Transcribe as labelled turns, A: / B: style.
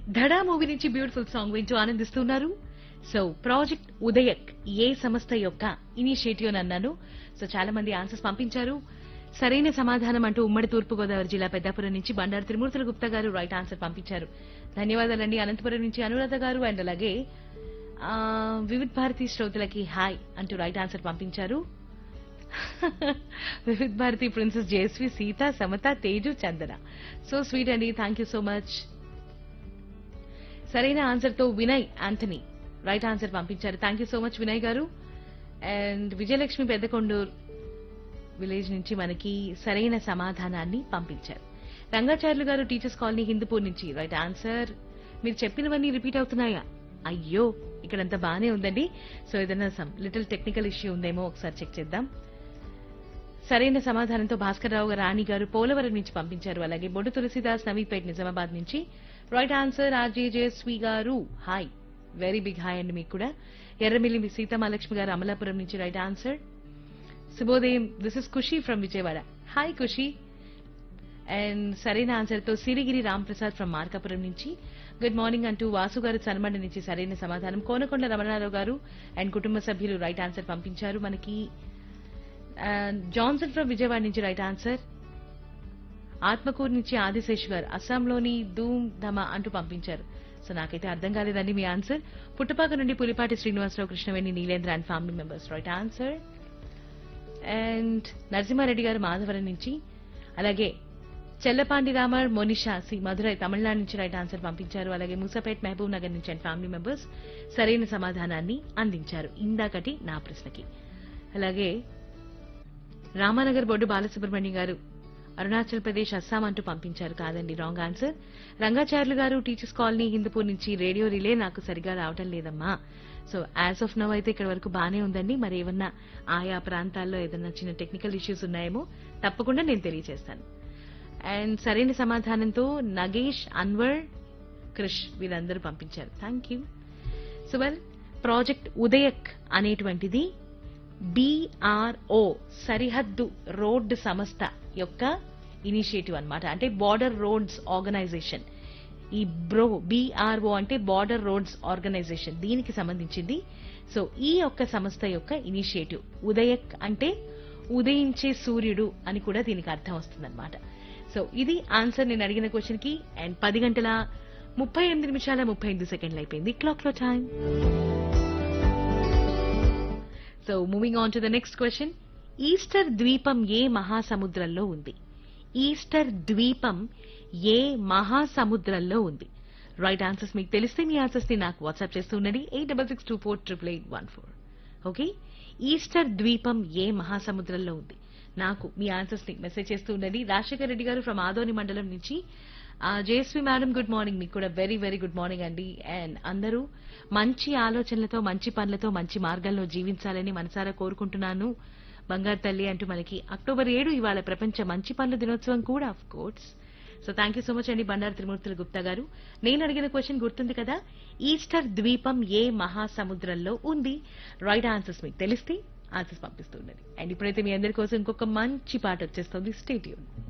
A: ధడా movie నుంచి beautiful song వింటూ ఆనందిస్తున్నారు సో ప్రాజెక్ట్ ఉదయక్ ఏ సంస్థ యొక్క ఇనిషియేటివ్ అని అన్నాను సో చాలా మంది ఆన్సర్స్ పంపించారు సరైన సమాధానం అంటూ ఉమ్మడి తూర్పుగోదావరి జిల్లా పెద్దాపురం నుంచి బండారు త్రిమూర్తుల గుప్తా గారు రైట్ ఆన్సర్ పంపించారు ధన్యవాదాలండి అనంతపురం నుంచి అనురాధ గారు అండ్ అలాగే ఆ, వివిధ్ భారతి శ్రోతలకి హాయ్ అంటూ రైట్ ఆన్సర్ పంపించారు Vividh Bharati princess Jayashri Seetha Samatha Teju Chandana so sweet అండి థ్యాంక్ యూ సో మచ్ సరైన ఆన్సర్ తో వినయ్ ఆంథనీ రైట్ ఆన్సర్ పంపించారు thank you so much Vinay గారు అండ్ విజయలక్ష్మి పెద్దకొండూరు విలేజ్ నుంచి మనకి సరైన సమాధానాన్ని పంపించారు రంగాచార్యులు గారు టీచర్స్ కాలనీ హిందూపూర్ నుంచి రైట్ ఆన్సర్ మీరు చెప్పినవన్నీ రిపీట్ అవుతున్నాయా అయ్యో ఇక్కడంతా బానే ఉందండి సో ఏదైనా సమ్ లిటిల్ టెక్నికల్ ఇష్యూ ఉందేమో ఒకసారి చెక్ చేద్దాం సరైన సమాధానంతో భాస్కర్ రావు గారు రాణి గారు పోలవరం నుంచి పంపించారు అలాగే బొడ్డు తులసిదాస్ నవీపేట్ నిజామాబాద్ నుంచి రైట్ ఆన్సర్ ఆర్జే జయశ్రీ గారు హాయ్ వెరీ బిగ్ హాయ్ అండి మీకు కూడా ఎర్రమిల్లి సీతామహాలక్ష్మి గారు అమలాపురం నుంచి రైట్ ఆన్సర్ శుభోదయం this is Khushi from Vijayawada hi Khushi and సరైన ఆన్సర్ తో సిరిగిరి రాంప్రసాద్ ఫ్రమ్ మార్కాపురం నుంచి గుడ్ మార్నింగ్ అంటూ వాసు గారు చనమండ నుంచి సరైన సమాధానం కోనకొండ రమణారావు గారు అండ్ కుటుంబ సభ్యులు రైట్ ఆన్సర్ పంపించారు మనకి జాన్సన్ ఫ్రమ్ విజయవాడ నుంచి రైట్ ఆన్సర్ ఆత్మకూరు నుంచి ఆదిశేష్ గారు అస్సాంలోని ధూమ్ ధమ అంటూ పంపించారు సో నాకైతే అర్థం కాలేదండి మీ ఆన్సర్ పుట్టపాక నుండి Pulipati Srinivasarao Krishnaveni Neelendra and family members right answer and Narasimhareddy గారు మాధవరం నుంచి అలాగే చెల్లపాండి రామర్ మోనిషా సి మధురై తమిళనాడు నుంచి రైట్ ఆన్సర్ పంపించారు అలాగే మూసాపేట్ మహబూబ్ నగర్ నుంచి అండ్ ఫ్యామిలీ మెంబర్స్ సరైన సమాధానాన్ని అందించారు ఇందాకటి నా ప్రశ్నకి అలాగే రామానగర్ బొడ్డు బాలసుబ్రహ్మణ్యం గారు అరుణాచల్ ప్రదేశ్ అస్సాం అంటూ పంపించారు కాదండి రాంగ్ ఆన్సర్ రంగాచార్యులు గారు టీచర్స్ కాలనీ హిందూపూర్ నుంచి రేడియో రిలే నాకు సరిగా రావటం లేదమ్మా సో యాజ్ ఆఫ్ నవ్ అయితే ఇక్కడ వరకు బానే ఉందండి మరి ఏమన్నా ఆయా ప్రాంతాల్లో ఏదన్నా చిన్న టెక్నికల్ ఇష్యూస్ ఉన్నాయేమో తప్పకుండా నేను తెలియజేస్తాను అండ్ సరైన సమాధానంతో నగేష్ అన్వర్ క్రిష్ వీరందరూ పంపించారు thank you so well project ఉదయక్ అనేటువంటిది బీఆర్ఓ సరిహద్దు రోడ్డు సంస్థ యొక్క ఇనిషియేటివ్ అన్నమాట అంటే బార్డర్ రోడ్స్ ఆర్గనైజేషన్ ఈ బ్రో బీఆర్ఓ అంటే బార్డర్ రోడ్స్ ఆర్గనైజేషన్ దీనికి సంబంధించింది సో ఈ యొక్క సంస్థ యొక్క ఇనిషియేటివ్ ఉదయక్ అంటే ఉదయించే సూర్యుడు అని కూడా దీనికి అర్థం వస్తుందన్నమాట సో ఇది ఆన్సర్ నేను అడిగిన క్వశ్చన్ కి అండ్ పది గంటల ముప్పై ఎనిమిది నిమిషాల ముప్పై ఎనిమిది సెకండ్లు అయిపోయింది క్లాక్ లో time so moving on to the next question Easter ద్వీపం ఏ మహాసముద్రంలో ఉంది ఈస్టర్ ద్వీపం ఏ మహాసముద్రంలో ఉంది రైట్ ఆన్సర్స్ మీకు తెలిస్తే మీ ఆన్సర్స్ ని నాకు వాట్సాప్ చేస్తూ ఉండండి eight double six two four triple eight one four okay Easter ద్వీపం ఏ మహాసముద్రంలో ఉంది నాకు మీ ఆన్సర్స్ ని మెసేజ్ చేస్తూ ఉండండి రాజశేఖర్ రెడ్డి గారు ఫ్రమ్ ఆదోని మండలం నుంచి ఆ, జయశ్రీ మేడం గుడ్ మార్నింగ్ మీకు కూడా వెరీ వెరీ గుడ్ మార్నింగ్ అండి అండ్ అందరూ మంచి ఆలోచనలతో మంచి పనులతో మంచి మార్గంలో జీవించాలని మనసారా కోరుకుంటున్నాను బంగారు తల్లి అంటూ మనకి అక్టోబర్ ఏడు ఇవాళ ప్రపంచ మంచి పనుల దినోత్సవం కూడా of course so thank you so much అండి బండారు త్రిమూర్తుల గుప్తా గారు నేను అడిగిన క్వశ్చన్ గుర్తుంది కదా ఈస్టర్ ద్వీపం ఏ మహాసముద్రంలో ఉంది రైట్ ఆన్సర్స్ మీకు తెలిస్తే ఆన్సర్స్ పంపిస్తూ ఉండండి అండ్ ఇప్పుడైతే మీ అందరి కోసం ఇంకొక మంచి పాట వచ్చేస్తుంది స్టేట్యూన్